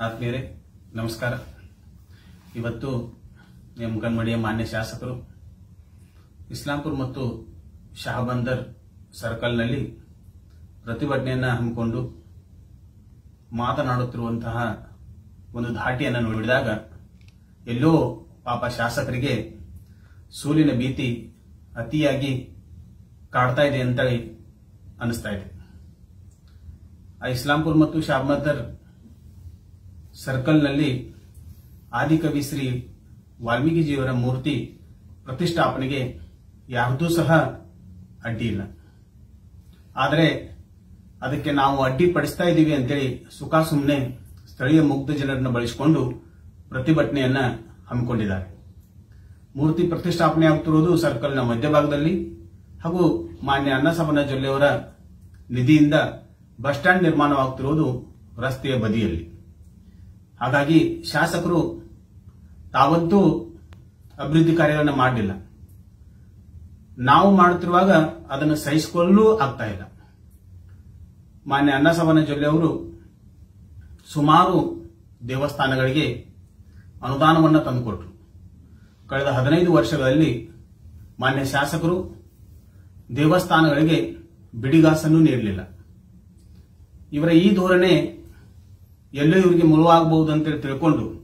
ಆತ್ಮೀಯರೇ ನಮಸ್ಕಾರ ಇವತ್ತು ನೇಮಕನ್ಮಡಿಯ ಮಾನ್ಯ ಶಾಸಕರು ಇಸ್ಲಾಂಪುರ್ ಮತ್ತು ಶಹಬಂದರ್ ಸರ್ಕಲ್ನಲ್ಲಿ ಪ್ರತಿಭಟನೆಯನ್ನು ಹಮ್ಮಿಕೊಂಡು ಮಾತನಾಡುತ್ತಿರುವಂತಹ ಒಂದು ಧಾಟಿಯನ್ನು ನೋಡಿದಾಗ ಎಲ್ಲೋ ಪಾಪ ಶಾಸಕರಿಗೆ ಸೂಲಿನ ಭೀತಿ ಅತಿಯಾಗಿ ಕಾಡ್ತಾ ಇದೆ ಅಂತೇಳಿ ಅನಿಸ್ತಾ ಇದೆ ಆ ಇಸ್ಲಾಂಪುರ್ ಮತ್ತು ಶಾಹಬಂದರ್ ಸರ್ಕಲ್ನಲ್ಲಿ ಆದಿಕವಿ ಶ್ರೀ ವಾಲ್ಮೀಕಿಜಿಯವರ ಮೂರ್ತಿ ಪ್ರತಿಷ್ಠಾಪನೆಗೆ ಯಾವುದೂ ಸಹ ಅಡ್ಡಿ ಇಲ್ಲ ಆದರೆ ಅದಕ್ಕೆ ನಾವು ಅಡ್ಡಿಪಡಿಸ್ತಾ ಇದ್ದೀವಿ ಅಂತೇಳಿ ಸುಖ ಸುಮ್ಮನೆ ಸ್ಥಳೀಯ ಮುಗ್ಧ ಜನರನ್ನು ಬಳಸಿಕೊಂಡು ಪ್ರತಿಭಟನೆಯನ್ನ ಹಮ್ಮಿಕೊಂಡಿದ್ದಾರೆ ಮೂರ್ತಿ ಪ್ರತಿಷ್ಠಾಪನೆ ಆಗುತ್ತಿರುವುದು ಸರ್ಕಲ್ನ ಮಧ್ಯಭಾಗದಲ್ಲಿ ಹಾಗೂ ಮಾನ್ಯ ಅನ್ನಸಮನ ಜೊಲ್ಲೆಯವರ ನಿಧಿಯಿಂದ ಬಸ್ ಸ್ಟ್ಯಾಂಡ್ ನಿರ್ಮಾಣವಾಗುತ್ತಿರುವುದು ರಸ್ತೆಯ ಬದಿಯಲ್ಲಿ ಹಾಗಾಗಿ ಶಾಸಕರು ತಾವಂತೂ ಅಭಿವೃದ್ಧಿ ಕಾರ್ಯಗಳನ್ನು ಮಾಡಲಿಲ್ಲ ನಾವು ಮಾಡುತ್ತಿರುವಾಗ ಅದನ್ನು ಸಹಿಸಿಕೊಳ್ಳಲು ಆಗ್ತಾ ಇಲ್ಲ ಮಾನ್ಯ ಅನ್ನಸವನ ಜೊಲ್ಲೆ ಅವರು ಸುಮಾರು ದೇವಸ್ಥಾನಗಳಿಗೆ ಅನುದಾನವನ್ನು ತಂದುಕೊಟ್ರು ಕಳೆದ ಹದಿನೈದು ವರ್ಷಗಳಲ್ಲಿ ಮಾನ್ಯ ಶಾಸಕರು ದೇವಸ್ಥಾನಗಳಿಗೆ ಬಿಡಿಗಾಸನ್ನು ನೀಡಲಿಲ್ಲ ಇವರ ಈ ಧೋರಣೆ ಎಲ್ಲೋ ಇವರಿಗೆ ಮುಳುವಾಗಬಹುದು ಅಂತೇಳಿ ತಿಳ್ಕೊಂಡು